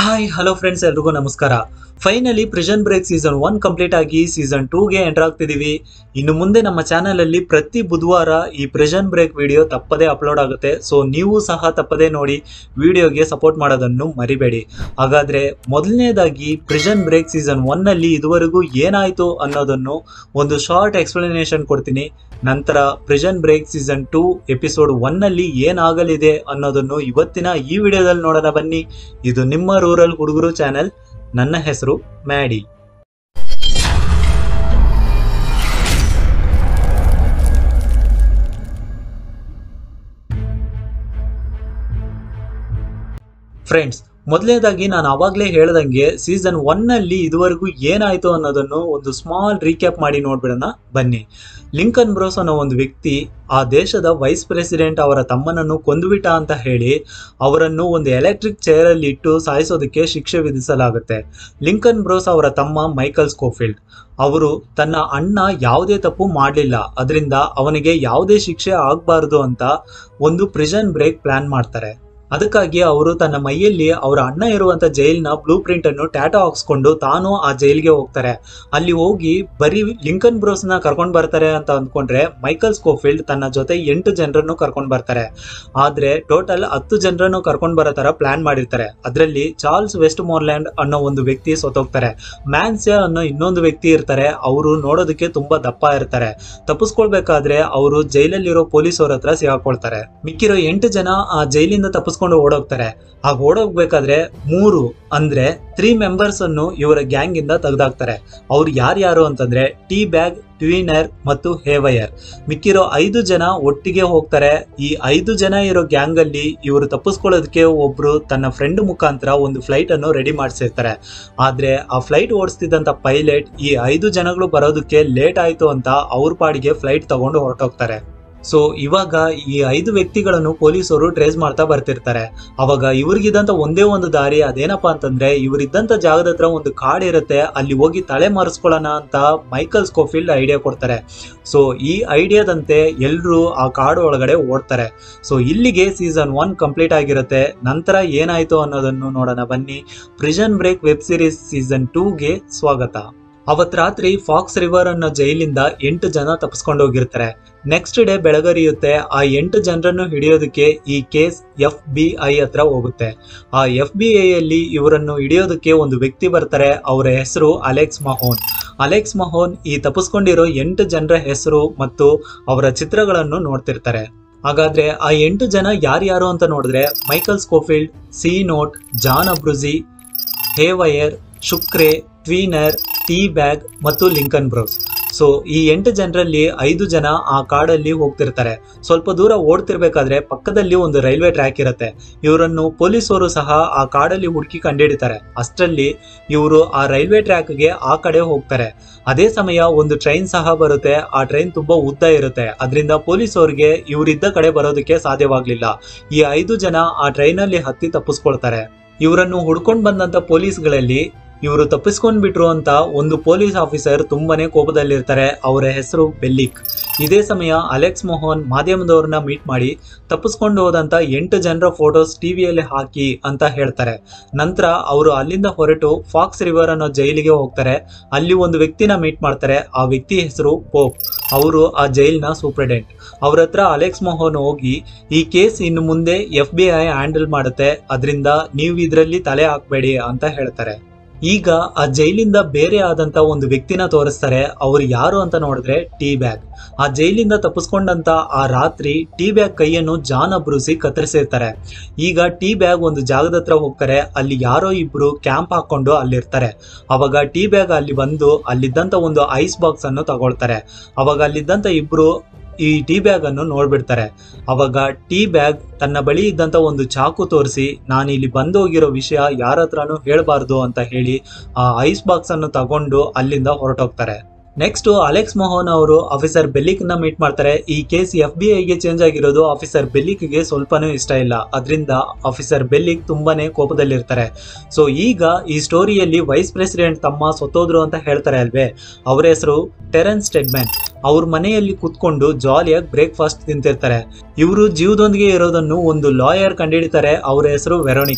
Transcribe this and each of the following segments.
hi hello friends ಎಲ್ರಿಗೂ ನಮಸ್ಕಾರ finally prison break season one complete ಆಗಿ ಸೀಸನ್ ಟೂಗೆ ಎಂಟರ್ ಆಗ್ತಿದೀವಿ ಇನ್ನು ಮುಂದೆ ನಮ್ಮ ಚಾನಲಲ್ಲಿ ಪ್ರತಿ ಬುಧವಾರ ಈ ಪ್ರಿಷನ್ ಬ್ರೇಕ್ ವಿಡಿಯೋ ತಪ್ಪದೇ ಅಪ್ಲೋಡ್ ಆಗುತ್ತೆ ಸೊ ನೀವು ಸಹ ತಪ್ಪದೇ ನೋಡಿ ವಿಡಿಯೋಗೆ ಸಪೋರ್ಟ್ ಮಾಡೋದನ್ನು ಮರಿಬೇಡಿ ಹಾಗಾದ್ರೆ ಮೊದಲನೇದಾಗಿ ಪ್ರಿಷನ್ ಬ್ರೇಕ್ ಸೀಸನ್ ಒನ್ನಲ್ಲಿ ಇದುವರೆಗೂ ಏನಾಯಿತು ಅನ್ನೋದನ್ನು ಒಂದು ಶಾರ್ಟ್ ಎಕ್ಸ್ಪ್ಲನೇಷನ್ ಕೊಡ್ತೀನಿ ನಂತರ prison break season two episode ಒನ್ನಲ್ಲಿ ಏನಾಗಲಿದೆ ಅನ್ನೋದನ್ನು ಇವತ್ತಿನ ಈ ವಿಡಿಯೋದಲ್ಲಿ ನೋಡೋಣ ಬನ್ನಿ ಇದು ನಿಮ್ಮ ರೂರಲ್ ಹುಡುಗರು ಚಾನೆಲ್ ನನ್ನ ಹೆಸರು ಮ್ಯಾಡಿ ಫ್ರೆಂಡ್ಸ್ ಮೊದಲನೇದಾಗಿ ನಾನು ಆವಾಗಲೇ ಹೇಳ್ದಂಗೆ ಸೀಸನ್ ಒನ್ನಲ್ಲಿ ಇದುವರೆಗೂ ಏನಾಯಿತು ಅನ್ನೋದನ್ನು ಒಂದು ಸ್ಮಾಲ್ ರೀಕ್ಯಾಪ್ ಮಾಡಿ ನೋಡ್ಬಿಡೋಣ ಬನ್ನಿ ಲಿಂಕನ್ ಬ್ರೋಸ್ ಅನ್ನೋ ಒಂದು ವ್ಯಕ್ತಿ ಆ ದೇಶದ ವೈಸ್ ಪ್ರೆಸಿಡೆಂಟ್ ಅವರ ತಮ್ಮನನ್ನು ಕೊಂದುಬಿಟ್ಟ ಅಂತ ಹೇಳಿ ಅವರನ್ನು ಒಂದು ಎಲೆಕ್ಟ್ರಿಕ್ ಚೇರಲ್ಲಿ ಇಟ್ಟು ಸಾಯಿಸೋದಕ್ಕೆ ಶಿಕ್ಷೆ ವಿಧಿಸಲಾಗುತ್ತೆ ಲಿಂಕನ್ ಬ್ರೋಸ್ ಅವರ ತಮ್ಮ ಮೈಕಲ್ ಸ್ಕೋಫೀಲ್ಡ್ ಅವರು ತನ್ನ ಅಣ್ಣ ಯಾವುದೇ ತಪ್ಪು ಮಾಡಲಿಲ್ಲ ಅದರಿಂದ ಅವನಿಗೆ ಯಾವುದೇ ಶಿಕ್ಷೆ ಆಗಬಾರ್ದು ಅಂತ ಒಂದು ಪ್ರಿಸನ್ ಬ್ರೇಕ್ ಪ್ಲಾನ್ ಮಾಡ್ತಾರೆ ಅದಕ್ಕಾಗಿ ಅವರು ತನ್ನ ಮೈಯಲ್ಲಿ ಅವರ ಅಣ್ಣ ಇರುವಂತ ಜೈಲ್ನ ಬ್ಲೂ ಪ್ರಿಂಟ್ ಅನ್ನು ಟ್ಯಾಟೋ ಹಾಕ್ಸ್ಕೊಂಡು ತಾನು ಆ ಜೈಲ್ಗೆ ಹೋಗ್ತಾರೆ ಅಲ್ಲಿ ಹೋಗಿ ಬರೀ ಲಿಂಕನ್ ಬ್ರೋಸ್ನ ಕರ್ಕೊಂಡ್ ಬರ್ತಾರೆ ಅಂತ ಅಂದ್ಕೊಂಡ್ರೆ ಮೈಕಲ್ ಸ್ಕೋಫೀಲ್ಡ್ ತನ್ನ ಜೊತೆ ಎಂಟು ಜನರನ್ನು ಕರ್ಕೊಂಡ್ ಬರ್ತಾರೆ ಆದ್ರೆ ಟೋಟಲ್ ಹತ್ತು ಜನರನ್ನು ಕರ್ಕೊಂಡ್ ಬರೋ ತರ ಪ್ಲಾನ್ ಮಾಡಿರ್ತಾರೆ ಅದರಲ್ಲಿ ಚಾರ್ಲ್ಸ್ ವೆಸ್ಟ್ ಮೋರ್ಲ್ಯಾಂಡ್ ಅನ್ನೋ ಒಂದು ವ್ಯಕ್ತಿ ಸೊತೋಗ್ತಾರೆ ಮ್ಯಾನ್ಸ್ಯ ಅನ್ನೋ ಇನ್ನೊಂದು ವ್ಯಕ್ತಿ ಇರ್ತಾರೆ ಅವರು ನೋಡೋದಕ್ಕೆ ತುಂಬಾ ದಪ್ಪ ಇರ್ತಾರೆ ತಪ್ಪಿಸ್ಕೊಳ್ಬೇಕಾದ್ರೆ ಅವರು ಜೈಲಲ್ಲಿರೋ ಪೊಲೀಸರ ಹತ್ರ ಸಿಗಾಕೊಳ್ತಾರೆ ಮಿಕ್ಕಿರೋ ಎಂಟು ಜನ ಆ ಜೈಲಿಂದ ತಪ್ಪಿಸ್ಕೊಂಡು ಓಡೋಗ್ತಾರೆ ಆಗ ಓಡೋಗ್ಬೇಕಾದ್ರೆ ಮೂರು ಅಂದ್ರೆ ತ್ರೀ ಮೆಂಬರ್ಸ್ ಅನ್ನು ಇವರ ಗ್ಯಾಂಗ್ ಇಂದ ತೆಗೆದಾಕ್ತಾರೆ ಅವ್ರು ಯಾರ್ಯಾರು ಅಂತಂದ್ರೆ ಟೀ ಬ್ಯಾಗ್ ಟ್ವೀನರ್ ಮತ್ತು ಹೇವಯರ್ ಮಿಕ್ಕಿರೋ ಐದು ಜನ ಒಟ್ಟಿಗೆ ಹೋಗ್ತಾರೆ ಈ ಐದು ಜನ ಇರೋ ಗ್ಯಾಂಗ್ ಅಲ್ಲಿ ಇವರು ತಪ್ಪಿಸ್ಕೊಳ್ಳೋದಕ್ಕೆ ಒಬ್ರು ತನ್ನ ಫ್ರೆಂಡ್ ಮುಖಾಂತರ ಒಂದು ಫ್ಲೈಟ್ ಅನ್ನು ರೆಡಿ ಮಾಡಿಸಿರ್ತಾರೆ ಆದ್ರೆ ಆ ಫ್ಲೈಟ್ ಓಡಿಸ್ತಿದ್ದಂತ ಪೈಲಟ್ ಈ ಐದು ಜನಗಳು ಬರೋದಕ್ಕೆ ಲೇಟ್ ಆಯ್ತು ಅಂತ ಅವ್ರ ಪಾಡಿಗೆ ಫ್ಲೈಟ್ ತಗೊಂಡು ಹೊರಟೋಗ್ತಾರೆ ಸೊ ಇವಾಗ ಈ ಐದು ವ್ಯಕ್ತಿಗಳನ್ನು ಪೊಲೀಸರು ಟ್ರೇಸ್ ಮಾಡ್ತಾ ಬರ್ತಿರ್ತಾರೆ ಅವಾಗ ಇವ್ರಿಗಿದ್ದಂತ ಒಂದೇ ಒಂದು ದಾರಿ ಅದೇನಪ್ಪಾ ಅಂತಂದ್ರೆ ಇವರಿದ್ದಂತ ಜಾಗದ ಹತ್ರ ಒಂದು ಕಾಡ್ ಇರುತ್ತೆ ಅಲ್ಲಿ ಹೋಗಿ ತಲೆ ಮಾರಿಸ್ಕೊಳ್ಳೋಣ ಅಂತ ಮೈಕಲ್ ಸ್ಕೋಫೀಲ್ಡ್ ಐಡಿಯಾ ಕೊಡ್ತಾರೆ ಸೊ ಈ ಐಡಿಯಾದಂತೆ ಎಲ್ಲರೂ ಆ ಕಾಡು ಒಳಗಡೆ ಓಡ್ತಾರೆ ಸೊ ಇಲ್ಲಿಗೆ ಸೀಸನ್ ಒನ್ ಕಂಪ್ಲೀಟ್ ಆಗಿರುತ್ತೆ ನಂತರ ಏನಾಯ್ತು ಅನ್ನೋದನ್ನು ನೋಡೋಣ ಬನ್ನಿ prison break web series season ಟೂಗೆ ಸ್ವಾಗತ ಅವತ್ ರಾತ್ರಿ ಫಾಕ್ಸ್ ರಿವರ್ ಅನ್ನೋ ಜೈಲಿಂದ ಎಂಟು ಜನ ತಪ್ಪಿಸ್ಕೊಂಡು ಹೋಗಿರ್ತಾರೆ ನೆಕ್ಸ್ಟ್ ಡೇ ಬೆಳಗರಿಯುತ್ತೆ ಆ ಎಂಟು ಜನರನ್ನು ಹಿಡಿಯೋದಕ್ಕೆ ಈ ಕೇಸ್ ಎಫ್ ಬಿ ಐ ಹತ್ರ ಹೋಗುತ್ತೆ ಆ ಎಫ್ ಬಿ ಐ ಅಲ್ಲಿ ಇವರನ್ನು ಹಿಡಿಯೋದಕ್ಕೆ ಒಂದು ವ್ಯಕ್ತಿ ಬರ್ತಾರೆ ಅವರ ಹೆಸರು ಅಲೆಕ್ಸ್ ಮಹೋನ್ ಅಲೆಕ್ಸ್ ಮಹೋನ್ ಈ ತಪ್ಪಿಸ್ಕೊಂಡಿರೋ ಎಂಟು ಜನರ ಹೆಸರು ಮತ್ತು ಅವರ ಚಿತ್ರಗಳನ್ನು ನೋಡ್ತಿರ್ತಾರೆ ಹಾಗಾದ್ರೆ ಆ ಎಂಟು ಜನ ಯಾರ್ಯಾರು ಅಂತ ನೋಡಿದ್ರೆ Michael Scofield C note John Abruzzi Haywire Sucre Tweener T Bag ಮತ್ತು ಲಿಂಕನ್ ಬ್ರೋಸ್ ಸೊ ಈ ಎಂಟು ಜನರಲ್ಲಿ ಐದು ಜನ ಆ ಕಾಡಲ್ಲಿ ಹೋಗ್ತಿರ್ತಾರೆ ಸ್ವಲ್ಪ ದೂರ ಓಡ್ತಿರ್ಬೇಕಾದ್ರೆ ಪಕ್ಕದಲ್ಲಿ ಒಂದು ರೈಲ್ವೆ ಟ್ರ್ಯಾಕ್ ಇರುತ್ತೆ ಇವರನ್ನು ಪೊಲೀಸರು ಸಹ ಆ ಕಾಡಲ್ಲಿ ಹುಡುಕಿ ಕಂಡುಹಿಡಿತಾರೆ ಅಷ್ಟರಲ್ಲಿ ಇವರು ಆ ರೈಲ್ವೆ ಟ್ರ್ಯಾಕ್ಗೆ ಆ ಕಡೆ ಹೋಗ್ತಾರೆ ಅದೇ ಸಮಯ ಒಂದು ಟ್ರೈನ್ ಸಹ ಬರುತ್ತೆ ಆ ಟ್ರೈನ್ ತುಂಬಾ ಉದ್ದ ಇರುತ್ತೆ ಅದರಿಂದ ಪೊಲೀಸರಿಗೆ ಇವರಿದ್ದ ಕಡೆ ಬರೋದಕ್ಕೆ ಸಾಧ್ಯವಾಗ್ಲಿಲ್ಲ ಈ ಐದು ಜನ ಆ ಟ್ರೈನಲ್ಲಿ ಹತ್ತಿ ತಪ್ಪಿಸ್ಕೊಳ್ತಾರೆ ಇವರನ್ನು ಹುಡ್ಕೊಂಡು ಬಂದಂತ ಪೊಲೀಸ್ಗಳಲ್ಲಿ ಇವರು ತಪ್ಪಿಸ್ಕೊಂಡ್ ಬಿಟ್ರು ಅಂತ ಒಂದು ಪೊಲೀಸ್ ಆಫೀಸರ್ ತುಂಬಾನೇ ಕೋಪದಲ್ಲಿರ್ತಾರೆ ಅವರ ಹೆಸರು ಬೆಲ್ಲಿಕ್ ಇದೇ ಸಮಯ ಅಲೆಕ್ಸ್ ಮೋಹನ್ ಮಾಧ್ಯಮದವ್ರನ್ನ ಮೀಟ್ ಮಾಡಿ ತಪ್ಪಿಸ್ಕೊಂಡು ಹೋದಂತ ಎಂಟು ಜನರ ಫೋಟೋಸ್ ಟಿವಿಯಲ್ಲಿ ಹಾಕಿ ಅಂತ ಹೇಳ್ತಾರೆ ನಂತರ ಅವರು ಅಲ್ಲಿಂದ ಹೊರಟು ಫಾಕ್ಸ್ ರಿವರ್ ಅನ್ನೋ ಜೈಲಿಗೆ ಹೋಗ್ತಾರೆ ಅಲ್ಲಿ ಒಂದು ವ್ಯಕ್ತಿನ ಮೀಟ್ ಮಾಡ್ತಾರೆ ಆ ವ್ಯಕ್ತಿ ಹೆಸರು ಪೋಪ್ ಅವರು ಆ ಜೈಲ್ನ ಸೂಪ್ರಿಡೆಂಟ್ ಅವ್ರ ಹತ್ರ ಅಲೆಕ್ಸ್ ಮೋಹನ್ ಹೋಗಿ ಈ ಕೇಸ್ ಇನ್ನು ಮುಂದೆ ಎಫ್ ಬಿ ಐ ಹ್ಯಾಂಡಲ್ ಮಾಡುತ್ತೆ ಅದರಿಂದ ನೀವು ಇದರಲ್ಲಿ ತಲೆ ಹಾಕ್ಬೇಡಿ ಅಂತ ಹೇಳ್ತಾರೆ ಈಗ ಆ ಜೈಲಿಂದ ಬೇರೆ ಆದಂತ ಒಂದು ವ್ಯಕ್ತಿನ ತೋರಿಸ್ತಾರೆ ಅವ್ರು ಯಾರು ಅಂತ ನೋಡಿದ್ರೆ ಟೀ ಬ್ಯಾಗ್ ಆ ಜೈಲಿಂದ ತಪ್ಪಿಸ್ಕೊಂಡಂತ ಆ ರಾತ್ರಿ ಟೀ ಬ್ಯಾಗ್ ಕೈಯನ್ನು ಜಾನ್ ಅಬ್ರೂಸಿ ಕತ್ತರಿಸಿರ್ತಾರೆ ಈಗ ಟೀ ಬ್ಯಾಗ್ ಒಂದು ಜಾಗದ ಹತ್ರ ಹೋಗ್ತಾರೆ ಅಲ್ಲಿ ಯಾರೋ ಇಬ್ರು ಕ್ಯಾಂಪ್ ಹಾಕೊಂಡು ಅಲ್ಲಿರ್ತಾರೆ ಅವಾಗ ಟೀ ಬ್ಯಾಗ್ ಅಲ್ಲಿ ಬಂದು ಅಲ್ಲಿದ್ದಂತ ಒಂದು ಐಸ್ ಬಾಕ್ಸ್ ಅನ್ನು ತಗೊಳ್ತಾರೆ ಅವಾಗ ಅಲ್ಲಿದ್ದಂತ ಇಬ್ರು ಈ ಟೀ ಬ್ಯಾಗ್ ಅನ್ನು ನೋಡ್ಬಿಡ್ತಾರೆ ಅವಾಗ ಟೀ ಬ್ಯಾಗ್ ತನ್ನ ಬಳಿ ಇದ್ದಂತ ಒಂದು ಚಾಕು ತೋರಿಸಿ ನಾನು ಇಲ್ಲಿ ಬಂದೋಗಿರೋ ವಿಷಯ ಯಾರ ಹತ್ರನೂ ಹೇಳ್ಬಾರ್ದು ಅಂತ ಹೇಳಿ ಆ ಐಸ್ ಬಾಕ್ಸ್ ಅನ್ನು ತಗೊಂಡು ಅಲ್ಲಿಂದ ಹೊರಟೋಗ್ತಾರೆ ನೆಕ್ಸ್ಟ್ ಅಲೆಕ್ಸ್ ಮೋಹನ್ ಅವರು ಆಫೀಸರ್ ಬೆಲ್ಲಿಕ್ ನ ಮೀಟ್ ಮಾಡ್ತಾರೆ ಈ ಕೇಸ್ ಎಫ್ ಬಿ ಐಗೆ ಚೇಂಜ್ ಆಗಿರೋದು ಆಫೀಸರ್ ಬೆಲ್ಲಿಕ್ಗೆ ಸ್ವಲ್ಪನೂ ಇಷ್ಟ ಇಲ್ಲ ಅದರಿಂದ ಆಫೀಸರ್ ಬೆಲ್ಲಿಕ್ ತುಂಬಾನೇ ಕೋಪದಲ್ಲಿರ್ತಾರೆ ಸೊ ಈಗ ಈ ಸ್ಟೋರಿಯಲ್ಲಿ ವೈಸ್ ಪ್ರೆಸಿಡೆಂಟ್ ತಮ್ಮ ಸೊತ್ತೋದ್ರು ಅಂತ ಹೇಳ್ತಾರೆ ಅಲ್ವೇ ಅವರ ಹೆಸರು ಟೆರೆನ್ಸ್ ಟೆಡ್ಮ್ಯಾನ್ ಅವ್ರ ಮನೆಯಲ್ಲಿ ಕುತ್ಕೊಂಡು ಜಾಲಿಯಾಗಿ ಬ್ರೇಕ್ಫಾಸ್ಟ್ ತಿಂತಿರ್ತಾರೆ ಇವರು ಜೀವದೊಂದಿಗೆ ಇರೋದನ್ನು ಒಂದು ಲಾಯರ್ ಕಂಡುಹಿಡಿತಾರೆ ಅವರ ಹೆಸರು ವೆರೋನಿಕಾ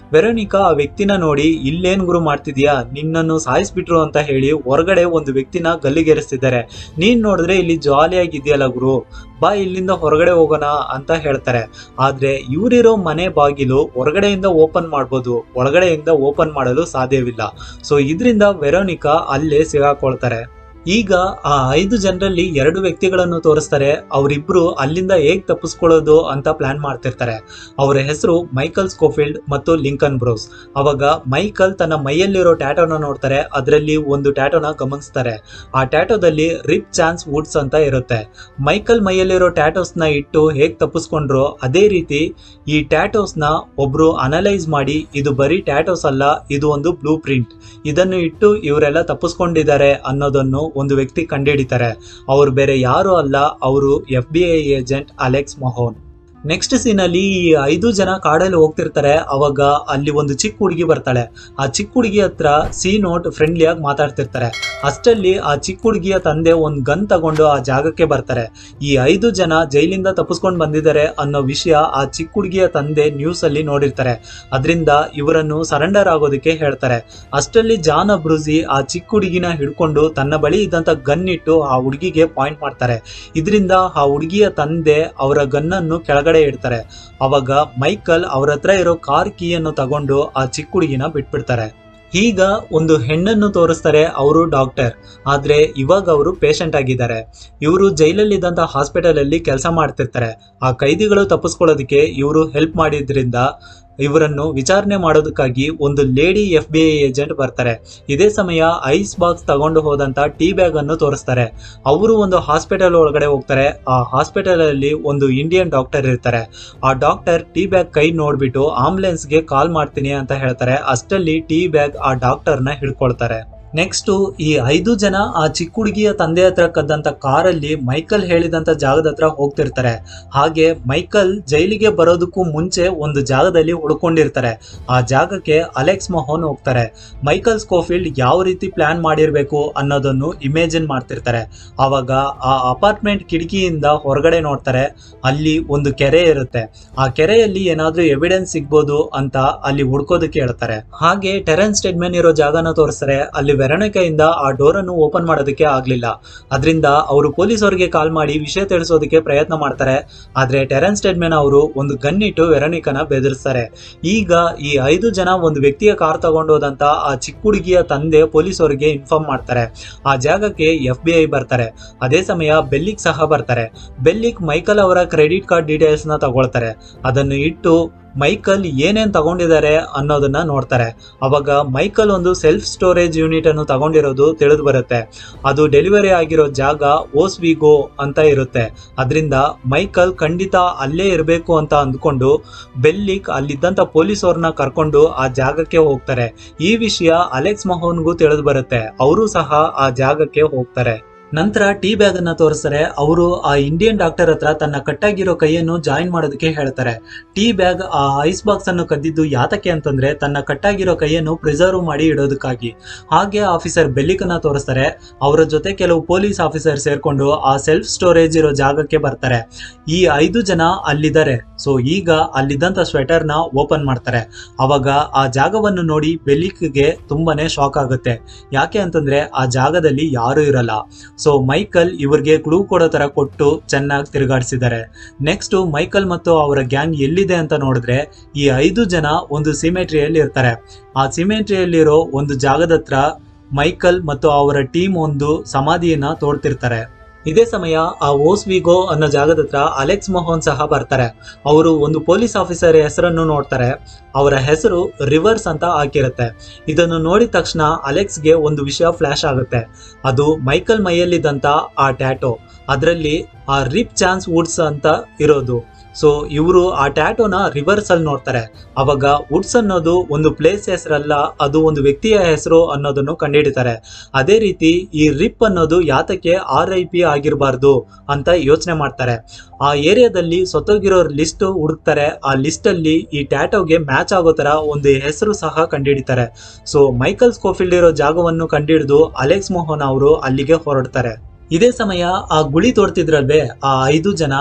ವೆರೋನಿಕಾ ಆ ವ್ಯಕ್ತಿನ ನೋಡಿ ಇಲ್ಲೇನ್ ಗುರು ಮಾಡ್ತಿದ್ಯಾ ನಿನ್ನನ್ನು ಸಾಯಿಸ್ಬಿಟ್ರು ಅಂತ ಹೇಳಿ ಹೊರಗಡೆ ಒಂದು ವ್ಯಕ್ತಿನ ಗಲ್ಲಿಗೇರಿಸ್ತಿದ್ದಾರೆ ನೀನ್ ನೋಡಿದ್ರೆ ಇಲ್ಲಿ ಜಾಲಿಯಾಗಿದ್ಯಲ್ಲ ಗುರು ಬಾ ಇಲ್ಲಿಂದ ಹೊರಗಡೆ ಹೋಗೋಣ ಅಂತ ಹೇಳ್ತಾರೆ ಆದ್ರೆ ಇವರಿರೋ ಮನೆ ಬಾಗಿಲು ಹೊರಗಡೆಯಿಂದ ಓಪನ್ ಮಾಡ್ಬೋದು ಒಳಗಡೆಯಿಂದ ಓಪನ್ ಮಾಡಲು ಸಾಧ್ಯವಿಲ್ಲ ಸೊ ಇದರಿಂದ ವೆರೋನಿಕಾ ಅಲ್ಲೇ ಸಿಗಾಕೊಳ್ತಾರೆ ಈಗ ಆ ಐದು ಜನರಲ್ಲಿ ಎರಡು ವ್ಯಕ್ತಿಗಳನ್ನು ತೋರಿಸ್ತಾರೆ ಅವರಿಬ್ರು ಅಲ್ಲಿಂದ ಹೇಗ್ ತಪ್ಪಿಸ್ಕೊಳ್ಳೋದು ಅಂತ ಪ್ಲಾನ್ ಮಾಡ್ತಿರ್ತಾರೆ ಅವರ ಹೆಸರು ಮೈಕಲ್ ಸ್ಕೋಫೀಲ್ಡ್ ಮತ್ತು ಲಿಂಕನ್ ಬ್ರೋಸ್ ಅವಾಗ ಮೈಕಲ್ ತನ್ನ ಮೈಯಲ್ಲಿರೋ ಟ್ಯಾಟೋನ ನೋಡ್ತಾರೆ ಅದರಲ್ಲಿ ಒಂದು ಟ್ಯಾಟೋನ ಗಮನಿಸ್ತಾರೆ ಆ ಟ್ಯಾಟೋದಲ್ಲಿ ರಿಪ್ ಚಾನ್ಸ್ ವುಡ್ಸ್ ಅಂತ ಇರುತ್ತೆ ಮೈಕಲ್ ಮೈಯಲ್ಲಿರೋ ಟ್ಯಾಟೋಸ್ನ ಇಟ್ಟು ಹೇಗ್ ತಪ್ಪಿಸ್ಕೊಂಡ್ರೋ ಅದೇ ರೀತಿ ಈ ಟ್ಯಾಟೋಸ್ನ ಒಬ್ರು ಅನಲೈಸ್ ಮಾಡಿ ಇದು ಬರೀ ಟ್ಯಾಟೋಸ್ ಅಲ್ಲ ಇದು ಒಂದು ಬ್ಲೂ ಪ್ರಿಂಟ್ ಇದನ್ನು ಇಟ್ಟು ಇವರೆಲ್ಲ ತಪ್ಪಿಸ್ಕೊಂಡಿದ್ದಾರೆ ಅನ್ನೋದನ್ನು ಒಂದು ವ್ಯಕ್ತಿ ಕಂಡುಹಿಡಿತಾರೆ ಅವ್ರು ಬೇರೆ ಯಾರು ಅಲ್ಲ ಅವರು F B I agent Alex Mahone next ಸೀನಲ್ಲಿ ಈ ಐದು ಜನ ಕಾಡಲ್ಲಿ ಹೋಗ್ತಿರ್ತಾರೆ ಅವಾಗ ಅಲ್ಲಿ ಒಂದು ಚಿಕ್ಕ ಹುಡುಗಿ ಬರ್ತಾಳೆ ಆ ಚಿಕ್ಕ ಹುಡುಗಿ ಹತ್ರ ಸಿ ನೋಟ್ ಫ್ರೆಂಡ್ಲಿಯಾಗಿ ಮಾತಾಡ್ತಿರ್ತಾರೆ ಅಷ್ಟಲ್ಲಿ ಆ ಚಿಕ್ಕ ಹುಡುಗಿಯ ತಂದೆ ಒಂದು ಗನ್ ತಗೊಂಡು ಆ ಜಾಗಕ್ಕೆ ಬರ್ತಾರೆ ಈ ಐದು ಜನ ಜೈಲಿಂದ ತಪ್ಪಿಸ್ಕೊಂಡು ಬಂದಿದ್ದಾರೆ ಅನ್ನೋ ವಿಷಯ ಆ ಚಿಕ್ಕ ಹುಡುಗಿಯ ತಂದೆ ನ್ಯೂಸ್ ಅಲ್ಲಿ ನೋಡಿರ್ತಾರೆ ಅದರಿಂದ ಇವರನ್ನು ಸರೆಂಡರ್ ಆಗೋದಕ್ಕೆ ಹೇಳ್ತಾರೆ ಅಷ್ಟರಲ್ಲಿ ಜಾನ್ ಅಬ್ರೂಸಿ ಆ ಚಿಕ್ಕ ಹುಡುಗಿನ ಹಿಡ್ಕೊಂಡು ತನ್ನ ಬಳಿ ಇದ್ದಂತ ಗನ್ ಇಟ್ಟು ಆ ಹುಡುಗಿಗೆ ಪಾಯಿಂಟ್ ಮಾಡ್ತಾರೆ ಇದರಿಂದ ಆ ಹುಡುಗಿಯ ತಂದೆ ಅವರ ಗನ್ನನ್ನು ಕೆಳಗಡೆ ಇಡ್ತಾರೆ ಅವಾಗ ಮೈಕಲ್ ಅವ್ರ ಹತ್ರ ಇರೋ ಕಾರ್ ಕೀಯನ್ನು ತಗೊಂಡು ಆ ಚಿಕ್ಕ ಹುಡುಗಿನ ಬಿಟ್ಬಿಡ್ತಾರೆ ಈಗ ಒಂದು ಹೆಣ್ಣನ್ನು ತೋರಿಸ್ತಾರೆ ಅವರು ಡಾಕ್ಟರ್ ಆದ್ರೆ ಇವಾಗ ಅವರು ಪೇಷಂಟ್ ಆಗಿದ್ದಾರೆ ಇವರು ಜೈಲಲ್ಲಿದ್ದಂಥ ಹಾಸ್ಪಿಟಲ್ ಅಲ್ಲಿ ಕೆಲಸ ಮಾಡ್ತಿರ್ತಾರೆ ಆ ಕೈದಿಗಳು ತಪ್ಪಿಸ್ಕೊಳ್ಳೋದಕ್ಕೆ ಇವರು ಹೆಲ್ಪ್ ಮಾಡಿದ್ರಿಂದ ಇವರನ್ನು ವಿಚಾರಣೆ ಮಾಡೋದಕ್ಕಾಗಿ ಒಂದು lady F B I agent ಬರ್ತಾರೆ ಇದೇ ಸಮಯ ಐಸ್ ಬಾಕ್ಸ್ ತಗೊಂಡು ಹೋದಂತ ಟೀ ಬ್ಯಾಗ್ ಅನ್ನು ತೋರಿಸ್ತಾರೆ ಅವರು ಒಂದು ಹಾಸ್ಪಿಟಲ್ ಒಳಗಡೆ ಹೋಗ್ತಾರೆ ಆ ಹಾಸ್ಪಿಟಲ್ ಅಲ್ಲಿ ಒಂದು ಇಂಡಿಯನ್ ಡಾಕ್ಟರ್ ಇರ್ತಾರೆ ಆ ಡಾಕ್ಟರ್ ಟೀ ಬ್ಯಾಗ್ ಕೈ ನೋಡ್ಬಿಟ್ಟು ಆಂಬುಲೆನ್ಸ್ಗೆ ಕಾಲ್ ಮಾಡ್ತೀನಿ ಅಂತ ಹೇಳ್ತಾರೆ ಅಷ್ಟಲ್ಲಿ ಟೀ ಬ್ಯಾಗ್ ಆ ಡಾಕ್ಟರ್ನ ಹಿಡ್ಕೊಳ್ತಾರೆ ನೆಕ್ಸ್ಟ್ ಈ ಐದು ಜನ ಆ ಚಿಕ್ಕ ಹುಡುಗಿಯ ತಂದೆ ಹತ್ರ ಕದ್ದಂತ ಕಾರಲ್ಲಿ ಮೈಕಲ್ ಹೇಳಿದಂತ ಜಾಗದ ಹತ್ರ ಹೋಗ್ತಿರ್ತಾರೆ ಹಾಗೆ ಮೈಕಲ್ ಜೈಲಿಗೆ ಬರೋದಕ್ಕೂ ಮುಂಚೆ ಒಂದು ಜಾಗದಲ್ಲಿ ಉಳ್ಕೊಂಡಿರ್ತಾರೆ ಆ ಜಾಗಕ್ಕೆ ಅಲೆಕ್ಸ್ ಮೋಹನ್ ಹೋಗ್ತಾರೆ ಮೈಕಲ್ ಸ್ಕೋಫೀಲ್ಡ್ ಯಾವ ರೀತಿ ಪ್ಲಾನ್ ಮಾಡಿರ್ಬೇಕು ಅನ್ನೋದನ್ನು ಇಮೇಜಿನ್ ಮಾಡ್ತಿರ್ತಾರೆ ಆವಾಗ ಆ ಅಪಾರ್ಟ್ಮೆಂಟ್ ಕಿಟಕಿಯಿಂದ ಹೊರಗಡೆ ನೋಡ್ತಾರೆ ಅಲ್ಲಿ ಒಂದು ಕೆರೆ ಇರುತ್ತೆ ಆ ಕೆರೆಯಲ್ಲಿ ಏನಾದ್ರೂ ಎವಿಡೆನ್ಸ್ ಸಿಗ್ಬೋದು ಅಂತ ಅಲ್ಲಿ ಹುಡ್ಕೋದಕ್ಕೆ ಹೇಳ್ತಾರೆ ಹಾಗೆ ಟೆರೆನ್ ಸ್ಟೇಟ್ಮೆನ್ ಇರೋ ಜಾಗನ ತೋರಿಸ್ತಾರೆ ಅಲ್ಲಿ ವೆರಣಿಕೆಯಿಂದ ಆ ಡೋರ್ ಅನ್ನು ಓಪನ್ ಮಾಡೋದಕ್ಕೆ ಆಗ್ಲಿಲ್ಲ ಅದರಿಂದ ಅವರು ಪೊಲೀಸ್ ಅವರಿಗೆ ಕಾಲ್ ಮಾಡಿ ವಿಷಯ ತಿಳಿಸೋದಕ್ಕೆ ಪ್ರಯತ್ನ ಮಾಡ್ತಾರೆ ಆದ್ರೆ ಟೆರೆನ್ ಸ್ಟೇಟ್ಮೆನ್ ಅವರು ಒಂದು ಗನ್ ಇಟ್ಟು ವೆರಣಿಕನ ಬೆದರಿಸ್ತಾರೆ ಈಗ ಈ ಐದು ಜನ ಒಂದು ವ್ಯಕ್ತಿಯ ಕಾರ್ ತಗೊಂಡು ಹೋದಂತ ಆ ಚಿಕ್ಕ ಹುಡುಗಿಯ ತಂದೆ ಪೊಲೀಸ್ ಅವರಿಗೆ ಇನ್ಫಾರ್ಮ್ ಮಾಡ್ತಾರೆ ಆ ಜಾಗಕ್ಕೆ ಎಫ್ ಬಿ ಐ ಬರ್ತಾರೆ ಅದೇ ಸಮಯ ಬೆಲ್ಲಿಕ್ ಸಹ ಬರ್ತಾರೆ ಬೆಲ್ಲಿಕ್ ಮೈಕಲ್ ಅವರ ಕ್ರೆಡಿಟ್ ಕಾರ್ಡ್ ಡೀಟೇಲ್ಸ್ ನ ತಗೊಳ್ತಾರೆ ಅದನ್ನು ಇಟ್ಟು ಮೈಕಲ್ ಏನೇನ್ ತಗೊಂಡಿದ್ದಾರೆ ಅನ್ನೋದನ್ನ ನೋಡ್ತಾರೆ ಅವಾಗ ಮೈಕಲ್ ಒಂದು ಸೆಲ್ಫ್ ಸ್ಟೋರೇಜ್ ಯೂನಿಟ್ ಅನ್ನು ತಗೊಂಡಿರೋದು ತಿಳಿದು ಬರುತ್ತೆ ಅದು ಡೆಲಿವರಿ ಆಗಿರೋ ಜಾಗ ಓಸ್ವಿಗೋ ಅಂತ ಇರುತ್ತೆ ಅದರಿಂದ ಮೈಕಲ್ ಖಂಡಿತ ಅಲ್ಲೇ ಇರಬೇಕು ಅಂತ ಅಂದ್ಕೊಂಡು ಬೆಲ್ಲಿಕ್ ಅಲ್ಲಿದ್ದಂತ ಪೊಲೀಸ್ ಅವ್ರನ್ನ ಕರ್ಕೊಂಡು ಆ ಜಾಗಕ್ಕೆ ಹೋಗ್ತಾರೆ ಈ ವಿಷಯ ಅಲೆಕ್ಸ್ ಮಹೋನ್ಗೂ ತಿಳಿದು ಬರುತ್ತೆ ಅವರು ಸಹ ಆ ಜಾಗಕ್ಕೆ ಹೋಗ್ತಾರೆ ನಂತರ ಟೀ ಬ್ಯಾಗ್ ಅನ್ನ ತೋರಿಸ್ತಾರೆ ಅವರು ಆ ಇಂಡಿಯನ್ ಡಾಕ್ಟರ್ ಹತ್ರ ತನ್ನ ಕಟ್ಟಾಗಿರೋ ಕೈಯನ್ನು ಜಾಯಿನ್ ಮಾಡೋದಕ್ಕೆ ಹೇಳ್ತಾರೆ ಟೀ ಬ್ಯಾಗ್ ಆ ಐಸ್ ಬಾಕ್ಸ್ ಅನ್ನು ಕದ್ದಿದ್ದು ಯಾತಕ್ಕೆ ಅಂತಂದ್ರೆ ತನ್ನ ಕಟ್ಟಾಗಿರೋ ಕೈಯನ್ನು ಪ್ರಿಸರ್ವ್ ಮಾಡಿ ಇಡೋದಕ್ಕಾಗಿ ಹಾಗೆ ಆಫೀಸರ್ ಬೆಲ್ಲಿಕನ್ನ ತೋರಿಸ್ತಾರೆ ಅವರ ಜೊತೆ ಕೆಲವು ಪೊಲೀಸ್ ಆಫೀಸರ್ ಸೇರ್ಕೊಂಡು ಆ ಸೆಲ್ಫ್ ಸ್ಟೋರೇಜ್ ಇರೋ ಜಾಗಕ್ಕೆ ಬರ್ತಾರೆ ಈ ಐದು ಜನ ಅಲ್ಲಿದ್ದಾರೆ ಸೊ ಈಗ ಅಲ್ಲಿದ್ದಂತ ಸ್ವೆಟರ್ ನ ಓಪನ್ ಮಾಡ್ತಾರೆ ಅವಾಗ ಆ ಜಾಗವನ್ನು ನೋಡಿ ಬೆಲ್ಲಿಕ್ಗೆ ತುಂಬಾನೇ ಶಾಕ್ ಆಗುತ್ತೆ ಯಾಕೆ ಅಂತಂದ್ರೆ ಆ ಜಾಗದಲ್ಲಿ ಯಾರು ಇರಲ್ಲ ಸೊ ಮೈಕಲ್ ಇವ್ರಿಗೆ ಕ್ಲೂ ಕೊಡೋ ತರ ಕೊಟ್ಟು ಚೆನ್ನಾಗಿ ತಿರುಗಾಡಿಸಿದ್ದಾರೆ ನೆಕ್ಸ್ಟ್ ಮೈಕಲ್ ಮತ್ತು ಅವರ ಗ್ಯಾಂಗ್ ಎಲ್ಲಿದೆ ಅಂತ ನೋಡಿದ್ರೆ ಈ ಐದು ಜನ ಒಂದು ಸಿಮೆಟ್ರಿಯಲ್ಲಿ ಇರ್ತಾರೆ ಆ ಸಿಮೆಟ್ರಿಯಲ್ಲಿರೋ ಒಂದು ಜಾಗದ ಹತ್ರ ಮೈಕಲ್ ಮತ್ತು ಅವರ ಟೀಮ್ ಒಂದು ಸಮಾಧಿಯನ್ನ ತೋಡ್ತಿರ್ತಾರೆ ಇದೇ ಸಮಯ ಆ ಓಸ್ವಿಗೋ ಅನ್ನೋ ಜಾಗದ ಹತ್ರ ಅಲೆಕ್ಸ್ ಮೋಹನ್ ಸಹ ಬರ್ತಾರೆ ಅವರು ಒಂದು ಪೊಲೀಸ್ ಆಫೀಸರ್ ಹೆಸರನ್ನು ನೋಡ್ತಾರೆ ಅವರ ಹೆಸರು ರಿವರ್ಸ್ ಅಂತ ಹಾಕಿರುತ್ತೆ ಇದನ್ನು ನೋಡಿದ ತಕ್ಷಣ ಅಲೆಕ್ಸ್ಗೆ ಒಂದು ವಿಷಯ ಫ್ಲಾಶ್ ಆಗುತ್ತೆ ಅದು ಮೈಕಲ್ ಮೈಯಲ್ಲಿದ್ದಂತ ಆ ಟ್ಯಾಟೋ ಅದರಲ್ಲಿ ಆ ರಿಪ್ ಚಾನ್ಸ್ ವುಡ್ಸ್ ಅಂತ ಇರೋದು ಸೊ ಇವರು ಆ ಟ್ಯಾಟೋನ ರಿವರ್ಸ್ ಅಲ್ಲಿ ನೋಡ್ತಾರೆ ಅವಾಗ ವುಡ್ಸ್ ಅನ್ನೋದು ಒಂದು ಪ್ಲೇಸ್ ಹೆಸರಲ್ಲ ಅದು ಒಂದು ವ್ಯಕ್ತಿಯ ಹೆಸರು ಅನ್ನೋದನ್ನು ಕಂಡುಹಿಡಿತಾರೆ ಅದೇ ರೀತಿ ಈ ರಿಪ್ ಅನ್ನೋದು ಯಾತಕ್ಕೆ ಆರ್ ಐ ಪಿ ಆಗಿರಬಾರ್ದು ಅಂತ ಯೋಚನೆ ಮಾಡ್ತಾರೆ ಆ ಏರಿಯಾದಲ್ಲಿ ಸತ್ತೋಗಿರೋ ಲಿಸ್ಟ್ ಹುಡುಕ್ತಾರೆ ಆ ಲಿಸ್ಟ್ ಅಲ್ಲಿ ಈ ಟ್ಯಾಟೋಗೆ ಮ್ಯಾಚ್ ಆಗೋ ತರ ಒಂದು ಹೆಸರು ಸಹ ಕಂಡುಹಿಡಿತಾರೆ ಸೊ ಮೈಕಲ್ ಸ್ಕೋಫಿಲ್ಡ್ ಇರೋ ಜಾಗವನ್ನು ಕಂಡುಹಿಡಿದು ಅಲೆಕ್ಸ್ ಮೋಹನ್ ಅವರು ಅಲ್ಲಿಗೆ ಹೊರಡ್ತಾರೆ ಇದೇ ಸಮಯ ಆ ಗುಳಿ ತೋಡ್ತಿದ್ರಲ್ವೇ ಆ ಐದು ಜನ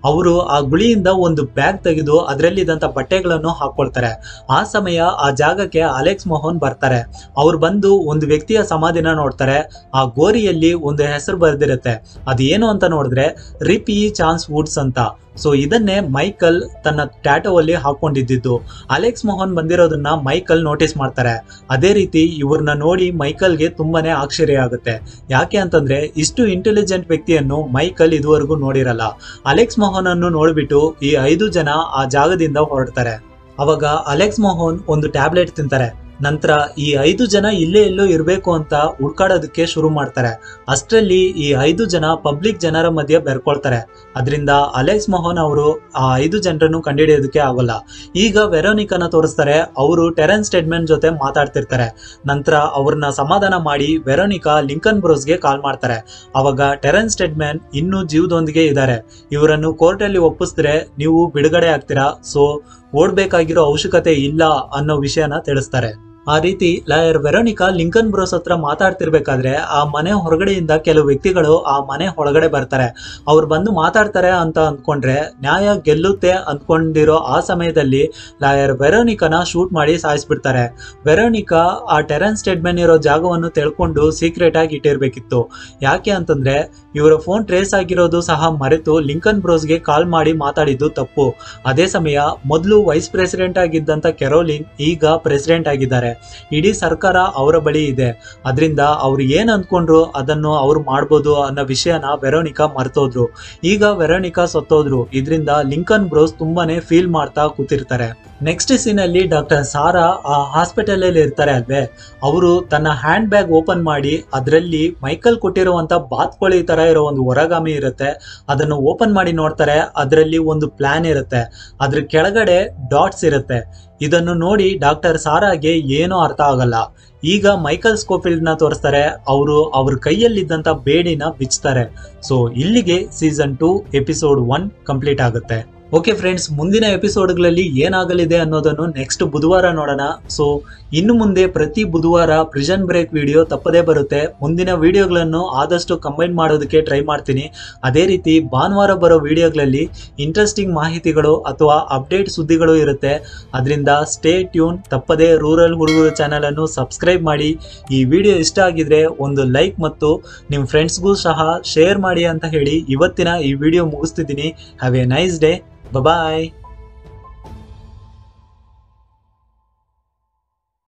ಅವರು ಆ ಗುಳಿಯಿಂದ ಒಂದು ಬ್ಯಾಗ್ ತೆಗೆದು ಅದರಲ್ಲಿದ್ದಂಥ ಬಟ್ಟೆಗಳನ್ನು ಹಾಕೊಳ್ತಾರೆ ಆ ಸಮಯ ಆ ಜಾಗಕ್ಕೆ ಅಲೆಕ್ಸ್ ಮೋಹನ್ ಬರ್ತಾರೆ ಅವ್ರು ಬಂದು ಒಂದು ವ್ಯಕ್ತಿಯ ಸಮಾಧಿನ ನೋಡ್ತಾರೆ ಆ ಗೋರಿಯಲ್ಲಿ ಒಂದು ಹೆಸರು ಬರೆದಿರುತ್ತೆ ಅದೇನು ಅಂತ ನೋಡಿದ್ರೆ ರಿಪಿ ಚಾನ್ಸ್ ವುಡ್ಸ್ ಅಂತ ಸೊ ಇದನ್ನೇ ಮೈಕಲ್ ತನ್ನ ಟ್ಯಾಟೋ ಅಲ್ಲಿ ಹಾಕೊಂಡಿದ್ದು ಅಲೆಕ್ಸ್ ಮೋಹನ್ ಬಂದಿರೋದನ್ನ ಮೈಕಲ್ ನೋಟಿಸ್ ಮಾಡ್ತಾರೆ ಅದೇ ರೀತಿ ಇವ್ರನ್ನ ನೋಡಿ ಮೈಕಲ್ಗೆ ತುಂಬಾನೇ ಆಶ್ಚರ್ಯ ಆಗುತ್ತೆ ಯಾಕೆ ಅಂತಂದ್ರೆ ಇಷ್ಟು ಇಂಟೆಲಿಜೆಂಟ್ ವ್ಯಕ್ತಿಯನ್ನು ಮೈಕಲ್ ಇದುವರೆಗೂ ನೋಡಿರಲ್ಲ ಅಲೆಕ್ಸ್ ಮೋಹನ್ ಅನ್ನು ನೋಡ್ಬಿಟ್ಟು ಈ ಐದು ಜನ ಆ ಜಾಗದಿಂದ ಹೊರಡ್ತಾರೆ ಅವಾಗ ಅಲೆಕ್ಸ್ ಮೋಹನ್ ಒಂದು ಟ್ಯಾಬ್ಲೆಟ್ ತಿಂತಾರೆ ನಂತರ ಈ ಐದು ಜನ ಇಲ್ಲೇ ಎಲ್ಲೋ ಇರಬೇಕು ಅಂತ ಹುಡ್ಕಾಡೋದಕ್ಕೆ ಶುರು ಮಾಡ್ತಾರೆ ಅಷ್ಟರಲ್ಲಿ ಈ ಐದು ಜನ ಪಬ್ಲಿಕ್ ಜನರ ಮಧ್ಯೆ ಬೆರ್ಕೊಳ್ತಾರೆ ಅದರಿಂದ ಅಲೆಕ್ಸ್ ಮೋಹನ್ ಅವರು ಆ ಐದು ಜನರನ್ನು ಕಂಡುಹಿಡಿಯೋದಕ್ಕೆ ಆಗೋಲ್ಲ ಈಗ ವೆರೋನಿಕನ ತೋರಿಸ್ತಾರೆ ಅವರು ಟೆರೆನ್ ಸ್ಟೇಟ್ಮೆಂಟ್ ಜೊತೆ ಮಾತಾಡ್ತಿರ್ತಾರೆ ನಂತರ ಅವ್ರನ್ನ ಸಮಾಧಾನ ಮಾಡಿ ವೆರೋನಿಕಾ ಲಿಂಕನ್ ಬ್ರೋಸ್ಗೆ ಕಾಲ್ ಮಾಡ್ತಾರೆ ಅವಾಗ ಟೆರೆನ್ ಸ್ಟೇಟ್ಮೆಂಟ್ ಇನ್ನೂ ಜೀವದೊಂದಿಗೆ ಇದ್ದಾರೆ ಇವರನ್ನು ಕೋರ್ಟಲ್ಲಿ ಒಪ್ಪಿಸಿದ್ರೆ ನೀವು ಬಿಡುಗಡೆ ಆಗ್ತೀರಾ ಸೊ ಓಡ್ಬೇಕಾಗಿರೋ ಅವಶ್ಯಕತೆ ಇಲ್ಲ ಅನ್ನೋ ವಿಷಯನ ತಿಳಿಸ್ತಾರೆ ಆ ರೀತಿ ಲಾಯರ್ ವೆರೋನಿಕಾ ಲಿಂಕನ್ ಬ್ರೋಸ್ ಹತ್ರ ಮಾತಾಡ್ತಿರ್ಬೇಕಾದ್ರೆ ಆ ಮನೆ ಹೊರಗಡೆಯಿಂದ ಕೆಲವು ವ್ಯಕ್ತಿಗಳು ಆ ಮನೆ ಒಳಗಡೆ ಬರ್ತಾರೆ ಅವ್ರು ಬಂದು ಮಾತಾಡ್ತಾರೆ ಅಂತ ಅಂದ್ಕೊಂಡ್ರೆ ನ್ಯಾಯ ಗೆಲ್ಲುತ್ತೆ ಅಂದ್ಕೊಂಡಿರೋ ಆ ಸಮಯದಲ್ಲಿ ಲಾಯರ್ ವೆರೋನಿಕಾನ ಶೂಟ್ ಮಾಡಿ ಸಾಯಿಸ್ಬಿಡ್ತಾರೆ ವೆರೋನಿಕಾ ಆ ಟೆರೆನ್ ಸ್ಟೇಟ್ಮೆಂಟ್ ಇರೋ ಜಾಗವನ್ನು ತಿಳ್ಕೊಂಡು ಸೀಕ್ರೆಟ್ ಆಗಿ ಇಟ್ಟಿರ್ಬೇಕಿತ್ತು ಯಾಕೆ ಅಂತಂದ್ರೆ ಇವರ ಫೋನ್ ಟ್ರೇಸ್ ಆಗಿರೋದು ಸಹ ಮರೆತು ಲಿಂಕನ್ ಬ್ರೋಸ್ಗೆ ಕಾಲ್ ಮಾಡಿ ಮಾತಾಡಿದ್ದು ತಪ್ಪು ಅದೇ ಸಮಯ ಮೊದಲು ವೈಸ್ ಪ್ರೆಸಿಡೆಂಟ್ ಆಗಿದ್ದಂಥ ಕೆರೋಲಿನ್ ಈಗ ಪ್ರೆಸಿಡೆಂಟ್ ಆಗಿದ್ದಾರೆ ಇಡೀ ಸರ್ಕಾರ ಅವರ ಬಳಿ ಇದೆ ಅದರಿಂದ ಅವ್ರು ಏನ್ ಅಂದ್ಕೊಂಡ್ರು ಅದನ್ನು ಅವ್ರು ಮಾಡ್ಬೋದು ಅನ್ನೋ ವಿಷಯನ ವೆರೋನಿಕಾ ಮರ್ತೋದ್ರು ಈಗ ವೆರೋನಿಕಾ ಸತ್ತೋದ್ರು ಇದರಿಂದ ಲಿಂಕನ್ ಬ್ರೋಸ್ ತುಂಬಾನೇ ಫೀಲ್ ಮಾಡ್ತಾ ಕೂತಿರ್ತಾರೆ ನೆಕ್ಸ್ಟ್ ಸೀನ್ ಅಲ್ಲಿ ಡಾಕ್ಟರ್ ಸಾರಾ ಆ ಹಾಸ್ಪಿಟಲ್ ಅಲ್ಲಿ ಇರ್ತಾರೆ ಅಲ್ವೇ ಅವರು ತನ್ನ ಹ್ಯಾಂಡ್ ಬ್ಯಾಗ್ ಓಪನ್ ಮಾಡಿ ಅದರಲ್ಲಿ ಮೈಕಲ್ ಕೊಟ್ಟಿರುವಂತ ಬಾತ್ಕೋಳಿ ತರ ಇರೋ ಒಂದು ಹೊರಗಾಮಿ ಇರುತ್ತೆ ಅದನ್ನು ಓಪನ್ ಮಾಡಿ ನೋಡ್ತಾರೆ ಅದರಲ್ಲಿ ಒಂದು ಪ್ಲಾನ್ ಇರುತ್ತೆ ಅದ್ರ ಕೆಳಗಡೆ ಡಾಟ್ಸ್ ಇರುತ್ತೆ ಇದನ್ನು ನೋಡಿ ಡಾಕ್ಟರ್ ಸಾರಾಗೆ ಏನೂ ಅರ್ಥ ಆಗಲ್ಲ ಈಗ ಮೈಕಲ್ ಸ್ಕೋಫಿಲ್ಡ್ ನ ತೋರಿಸ್ತಾರೆ ಅವರು ಅವ್ರ ಕೈಯಲ್ಲಿದ್ದಂತ ಬೇಡಿನ ಬಿಚ್ತಾರೆ ಸೊ ಇಲ್ಲಿಗೆ season two episode one complete ಆಗುತ್ತೆ ಓಕೆ ಫ್ರೆಂಡ್ಸ್ ಮುಂದಿನ ಎಪಿಸೋಡ್ಗಳಲ್ಲಿ ಏನಾಗಲಿದೆ ಅನ್ನೋದನ್ನು ನೆಕ್ಸ್ಟ್ ಬುಧವಾರ ನೋಡೋಣ ಸೊ ಇನ್ನು ಮುಂದೆ ಪ್ರತಿ ಬುಧವಾರ ಪ್ರಿಷನ್ ಬ್ರೇಕ್ ವಿಡಿಯೋ ತಪ್ಪದೇ ಬರುತ್ತೆ ಮುಂದಿನ ವಿಡಿಯೋಗಳನ್ನು ಆದಷ್ಟು ಕಂಬೈನ್ ಮಾಡೋದಕ್ಕೆ ಟ್ರೈ ಮಾಡ್ತೀನಿ ಅದೇ ರೀತಿ ಭಾನುವಾರ ಬರೋ ವಿಡಿಯೋಗಳಲ್ಲಿ ಇಂಟ್ರೆಸ್ಟಿಂಗ್ ಮಾಹಿತಿಗಳು ಅಥವಾ ಅಪ್ಡೇಟ್ ಸುದ್ದಿಗಳು ಇರುತ್ತೆ ಅದರಿಂದ ಸ್ಟೇ ಟ್ಯೂನ್ ತಪ್ಪದೇ ರೂರಲ್ ಹುಡುಗರು ಚಾನಲನ್ನು ಸಬ್ಸ್ಕ್ರೈಬ್ ಮಾಡಿ ಈ ವಿಡಿಯೋ ಇಷ್ಟ ಆಗಿದ್ರೆ ಒಂದು ಲೈಕ್ ಮತ್ತು ನಿಮ್ಮ ಫ್ರೆಂಡ್ಸ್ಗೂ ಸಹ ಶೇರ್ ಮಾಡಿ ಅಂತ ಹೇಳಿ ಇವತ್ತಿನ ಈ ವಿಡಿಯೋ ಮುಗಿಸ್ತಿದ್ದೀನಿ have a nice day bye